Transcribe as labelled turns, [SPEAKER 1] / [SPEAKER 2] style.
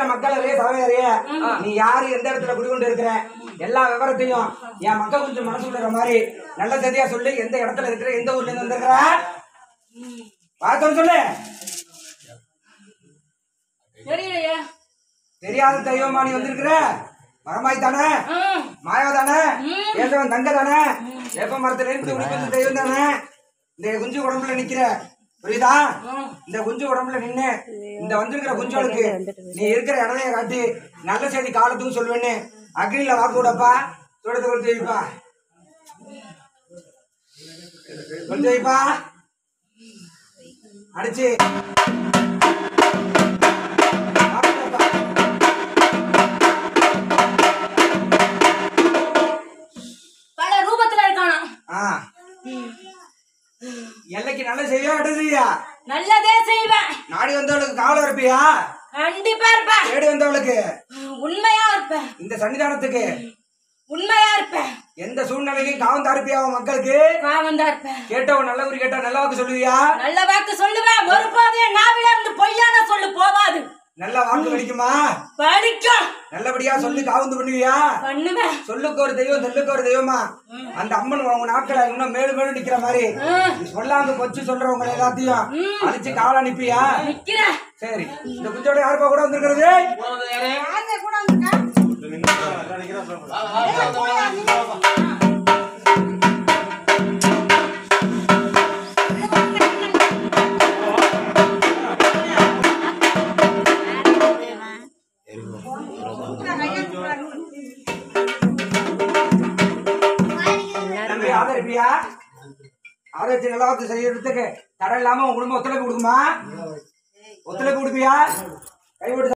[SPEAKER 1] மக்களே சகோதரிய நீ யாரு எந்த இடத்துல குடிகொண்டு இருக்கிற எல்லா விவரத்தையும் என் மக்கள் கொஞ்சம் மனசு விடுற மாதிரி நல்ல சரியா சொல்லி எந்த இடத்துல இருக்கிற எந்த ஊர்ல இருந்து வந்திருக்கிற பார்த்தோம் சொல்லு
[SPEAKER 2] தெரியலையே
[SPEAKER 1] தெரியாத தெய்வமா நீ வந்திருக்கிற மரமாய் தானே
[SPEAKER 2] ம்,
[SPEAKER 1] மாயா தானே
[SPEAKER 2] ம்.
[SPEAKER 1] கேசவன் தங்க தானே வேப்ப மரத்துல இருந்து உனக்கு தெய்வம் தானே இந்த குஞ்சு உடம்புல நிக்கிற புரியுதா
[SPEAKER 2] ம்.
[SPEAKER 1] இந்த குஞ்சு உடம்புல நின்னு இந்த வந்திருக்கிற குஞ்சோளுக்கு நீ இருக்கிற இடத்தைய காட்டி நல்ல செய்தி காலத்துக்கும் சொல்லுவேன்னு அக்னியில வாக்கு விடப்பா சுடத்தை கொடுத்து வைப்பா கொடுத்து வைப்பா அடிச்சு வாக்கு விடப்பா.
[SPEAKER 2] பல ரூபத்துல இருக்கானா
[SPEAKER 1] ஆ எல்லைக்கு நல்ல செய்யா இட செய்யா
[SPEAKER 2] நல்லதே செய்வேன்
[SPEAKER 1] நாடி வந்தவளுக்கு காவல இருப்பியா
[SPEAKER 2] கண்டிப்பா இருப்பேன்
[SPEAKER 1] தேடி வந்தவளுக்கு
[SPEAKER 2] உண்மையா இருப்பேன்
[SPEAKER 1] இந்த சன்னிதானத்துக்கு
[SPEAKER 2] உண்மையா இருப்பேன்
[SPEAKER 1] எந்த சூழ்நிலைக்கும் காவம் தாருப்பியா அவன் மக்களுக்கு
[SPEAKER 2] பாவம் தான் இருப்பேன்
[SPEAKER 1] கேட்டவன் நல்ல குறி கேட்டா நல்ல வாக்கு சொல்லுவியா
[SPEAKER 2] நல்ல வாக்கு சொல்லுவேன் ஒருபோதும் என் நாவில இருந்து பொய்யான சொல்லு போவாது
[SPEAKER 1] நல்ல வாக்கு கிடைக்குமா
[SPEAKER 2] படிக்கும்
[SPEAKER 1] நல்லபடியா சொல்லி காவந்து பண்ணுவியா
[SPEAKER 2] பண்ணுவேன்
[SPEAKER 1] சொல்லுக்கு ஒரு தெய்வம் சொல்லுக்கு ஒரு தெய்வமா அந்த அம்மன் உங்க நாட்களை இன்னும் மேலும் மேலும் நிக்கிற மாதிரி
[SPEAKER 2] ம்,
[SPEAKER 1] நீ சொல்லாம கொச்சு சொல்றவங்க எல்லாத்தையும்
[SPEAKER 2] ம்.
[SPEAKER 1] அழிச்சு காவல் அனுப்பியா
[SPEAKER 2] நிக்கிறேன்
[SPEAKER 1] சரி இந்த குஞ்சோட யாருப்பா கூட வந்திருக்கிறது தம்பி ஆதரிப்பியா ஆதரிச்சு நல்லா வாக்கு செய்யறதுக்கு தடை இல்லாம உங்க குடும்பம் ஒத்துழைப்பு கொடுக்குமா ஒத்துழைப்பு கொடுப்பியா கைவிட்டு